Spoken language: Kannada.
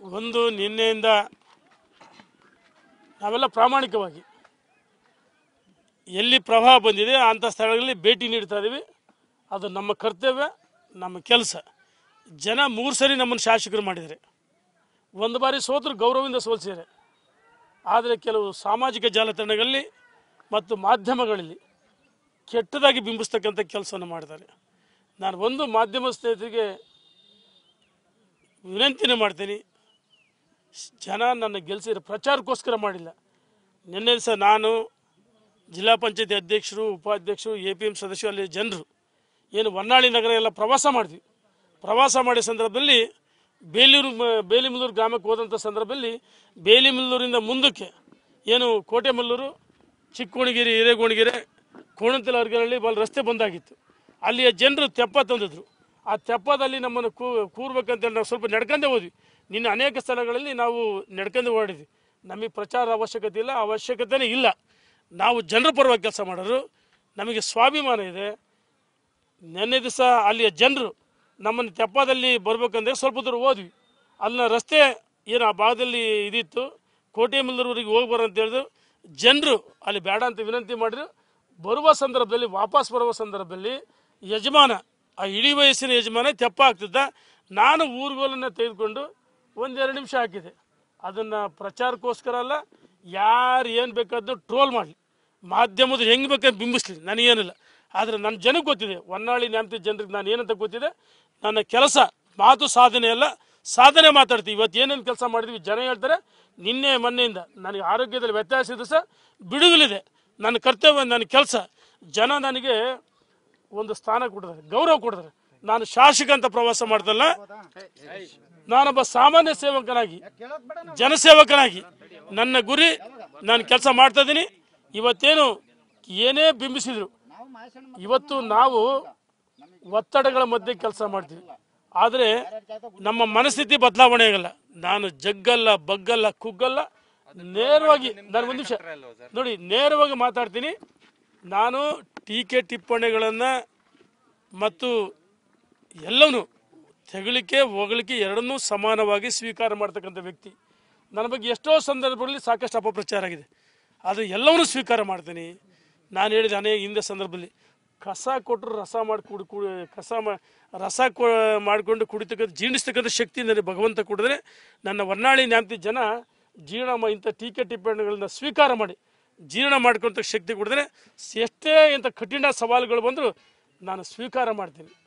ಒಂದು ನಿನ್ನೆಯಿಂದ ನಾವೆಲ್ಲ ಪ್ರಾಮಾಣಿಕವಾಗಿ ಎಲ್ಲಿ ಪ್ರವಾಹ ಬಂದಿದೆ ಅಂಥ ಸ್ಥಳಗಳಲ್ಲಿ ಭೇಟಿ ನೀಡ್ತಾ ಇದ್ದೀವಿ ಅದು ನಮ್ಮ ಕರ್ತವ್ಯ ನಮ್ಮ ಕೆಲಸ ಜನ ಮೂರು ಸರಿ ನಮ್ಮನ್ನು ಶಾಸಕರು ಮಾಡಿದ್ದಾರೆ ಒಂದು ಬಾರಿ ಸೋತರು ಗೌರವದಿಂದ ಸೋಲಿಸಿದ್ದಾರೆ ಆದರೆ ಕೆಲವು ಸಾಮಾಜಿಕ ಜಾಲತಾಣಗಳಲ್ಲಿ ಮತ್ತು ಮಾಧ್ಯಮಗಳಲ್ಲಿ ಕೆಟ್ಟದಾಗಿ ಬಿಂಬಿಸ್ತಕ್ಕಂಥ ಕೆಲಸವನ್ನು ಮಾಡ್ತಾರೆ ನಾನು ಒಂದು ಮಾಧ್ಯಮ ಸ್ನೇಹಿತರಿಗೆ ವಿನಂತಿನೇ ಮಾಡ್ತೀನಿ ಜನ ನನ್ನ ಗೆಲ್ಸಿರೋ ಪ್ರಚಾರಕ್ಕೋಸ್ಕರ ಮಾಡಿಲ್ಲ ನಿನ್ನೆ ಸಹ ನಾನು ಜಿಲ್ಲಾ ಪಂಚಾಯತಿ ಅಧ್ಯಕ್ಷರು ಉಪಾಧ್ಯಕ್ಷರು ಎ ಪಿ ಎಮ್ ಸದಸ್ಯರು ಅಲ್ಲಿ ಜನರು ಏನು ಹೊನ್ನಾಳಿ ನಗರ ಎಲ್ಲ ಪ್ರವಾಸ ಮಾಡಿದ್ವಿ ಪ್ರವಾಸ ಮಾಡಿದ ಸಂದರ್ಭದಲ್ಲಿ ಬೇಲೂರು ಮ- ಬೇಲಿಮಲ್ಲೂರು ಗ್ರಾಮಕ್ಕೆ ಹೋದಂಥ ಸಂದರ್ಭದಲ್ಲಿ ಬೇಲಿಮಲ್ಲೂರಿಂದ ಮುಂದಕ್ಕೆ ಏನು ಕೋಟೆಮಲ್ಲೂರು ಚಿಕ್ಕೋಣಗಿರಿ ಹಿರೇಗೋಣಗಿರೆ ಕೋಣಂತಲ ಅರ್ಗನಹಳ್ಳಿ ಬಲ್ ರಸ್ತೆ ಬಂದಾಗಿತ್ತು ಅಲ್ಲಿಯ ಜನರು ತೆಪ್ಪ ತಂದಿದ್ರು ಆ ತೆಪ್ಪದಲ್ಲಿ ನಮ್ಮನ್ನು ಕೂ ಕೂರ್ಬೇಕಂತೇಳಿ ನಾವು ಸ್ವಲ್ಪ ನಡ್ಕೊಂಡೇ ಹೋದ್ವಿ ನಿನ್ನೆ ಅನೇಕ ಸ್ಥಳಗಳಲ್ಲಿ ನಾವು ನಡ್ಕೊಂಡು ಓಡಿದ್ವಿ ನಮಗೆ ಪ್ರಚಾರ ಅವಶ್ಯಕತೆ ಇಲ್ಲ ಅವಶ್ಯಕತೆನೇ ಇಲ್ಲ ನಾವು ಜನರ ಪರವಾಗಿ ಕೆಲಸ ಮಾಡೋರು ನಮಗೆ ಸ್ವಾಭಿಮಾನ ಇದೆ ನಿನ್ನೆ ದಿವಸ ಅಲ್ಲಿಯ ಜನರು ನಮ್ಮನ್ನು ತೆಪ್ಪದಲ್ಲಿ ಬರ್ಬೇಕಂದ್ರೆ ಸ್ವಲ್ಪ ದೂರ ಹೋದ್ವಿ ಅಲ್ಲಿನ ರಸ್ತೆ ಏನು ಆ ಭಾಗದಲ್ಲಿ ಇದಿತ್ತು ಕೋಟೆ ಮಿಲ್ಲೂರಿಗೆ ಹೋಗಿ ಬರೋ ಅಂತ ಹೇಳಿದ್ರು ಜನರು ಅಲ್ಲಿ ಬೇಡ ಅಂತ ವಿನಂತಿ ಮಾಡಿದ್ರು ಬರುವ ಸಂದರ್ಭದಲ್ಲಿ ವಾಪಸ್ ಬರುವ ಸಂದರ್ಭದಲ್ಲಿ ಯಜಮಾನ ಆ ಇಡೀ ವಯಸ್ಸಿನ ಯಜಮಾನ ತೆಪ್ಪ ಆಗ್ತಿದ್ದ ನಾನು ಊರುಗೋಲನ್ನು ತೆಗೆದುಕೊಂಡು ಒಂದೆರಡು ನಿಮಿಷ ಹಾಕಿದೆ ಅದನ್ನು ಪ್ರಚಾರಕ್ಕೋಸ್ಕರ ಅಲ್ಲ ಯಾರು ಏನು ಬೇಕಾದ್ರೂ ಟ್ರೋಲ್ ಮಾಡಲಿ ಮಾಧ್ಯಮದ ಹೆಂಗೆ ಬೇಕಾದ್ರೆ ಬಿಂಬಿಸ್ಲಿ ನನಗೇನಿಲ್ಲ ಆದರೆ ನನ್ನ ಜನಕ್ಕೆ ಗೊತ್ತಿದೆ ಹೊನ್ನಾಳಿ ನ್ಯಾಮತಿ ಜನರಿಗೆ ನಾನು ಏನಂತ ಗೊತ್ತಿದೆ ನನ್ನ ಕೆಲಸ ಮಾತು ಸಾಧನೆ ಅಲ್ಲ ಸಾಧನೆ ಮಾತಾಡ್ತೀವಿ ಇವತ್ತು ಏನೇನು ಕೆಲಸ ಮಾಡಿದ್ವಿ ಜನ ಹೇಳ್ತಾರೆ ನಿನ್ನೆ ಮೊನ್ನೆಯಿಂದ ನನಗೆ ಆರೋಗ್ಯದಲ್ಲಿ ವ್ಯತ್ಯಾಸ ಇದೆ ಸಹ ಬಿಡುಗಲಿದೆ ನನ್ನ ಕರ್ತವ್ಯ ನನ್ನ ಕೆಲಸ ಜನ ನನಗೆ ಒಂದು ಸ್ಥಾನ ಕೊಡಿದ್ದಾರೆ ಗೌರವ ಕೊಡಿದ್ದಾರೆ ನಾನು ಶಾಸಕ ಅಂತ ಪ್ರವಾಸ ಮಾಡ್ದಲ್ಲ ನಾನೊಬ್ಬ ಸಾಮಾನ್ಯ ಸೇವಕನಾಗಿ ಜನಸೇವಕನಾಗಿ ನನ್ನ ಗುರಿ ನಾನು ಕೆಲಸ ಮಾಡ್ತಾ ಇದ್ದೀನಿ ಇವತ್ತೇನು ಏನೇ ಬಿಂಬಿಸಿದ್ರು ಇವತ್ತು ನಾವು ಒತ್ತಡಗಳ ಮಧ್ಯೆ ಕೆಲಸ ಮಾಡ್ತೀವಿ ಆದರೆ ನಮ್ಮ ಮನಸ್ಥಿತಿ ಬದಲಾವಣೆ ಆಗಲ್ಲ ನಾನು ಜಗ್ಗಲ್ಲ ಬಗ್ಗಲ್ಲ ಕುಗ್ಗಲ್ಲ ನೇರವಾಗಿ ನಾನು ಒಂದು ನಿಮಿಷ ನೋಡಿ ನೇರವಾಗಿ ಮಾತಾಡ್ತೀನಿ ನಾನು ಟೀಕೆ ಟಿಪ್ಪಣಿಗಳನ್ನು ಮತ್ತು ಎಲ್ಲವೂ ತೆಗಳಿಕೆ ಹೊಗಳಿಕೆ ಎರಡನ್ನೂ ಸಮಾನವಾಗಿ ಸ್ವೀಕಾರ ಮಾಡ್ತಕ್ಕಂಥ ವ್ಯಕ್ತಿ ನನ್ನ ಬಗ್ಗೆ ಎಷ್ಟೋ ಸಂದರ್ಭಗಳಲ್ಲಿ ಸಾಕಷ್ಟು ಅಪಪ್ರಚಾರ ಆಗಿದೆ ಆದರೆ ಎಲ್ಲವನ್ನೂ ಸ್ವೀಕಾರ ಮಾಡ್ತೀನಿ ನಾನು ಹೇಳಿದ ಅನೇಕ ಹಿಂದೆ ಸಂದರ್ಭದಲ್ಲಿ ಕಸ ಕೊಟ್ಟರು ರಸ ಮಾಡಿ ಕುಡಿ ಕುಡಿ ಕಸ ಮಾ ರಸ ಕೊ ಮಾಡಿಕೊಂಡು ಕುಡಿತಕ್ಕಂಥ ಜೀರ್ಣಿಸ್ತಕ್ಕಂಥ ಶಕ್ತಿ ನನಗೆ ಭಗವಂತ ಕೊಡಿದ್ರೆ ನನ್ನ ಹೊನ್ನಾಳಿ ನ್ಯಾಮತಿ ಜನ ಜೀರ್ಣ ಮಾ ಇಂಥ ಟೀಕೆ ಟಿಪ್ಪಣಿಗಳನ್ನ ಸ್ವೀಕಾರ ಮಾಡಿ ಜೀರ್ಣ ಮಾಡ್ಕೊಂತ ಶಕ್ತಿ ಕೊಡಿದ್ರೆ ಎಷ್ಟೇ ಇಂಥ ಕಠಿಣ ಸವಾಲುಗಳು ಬಂದರೂ ನಾನು ಸ್ವೀಕಾರ ಮಾಡ್ತೀನಿ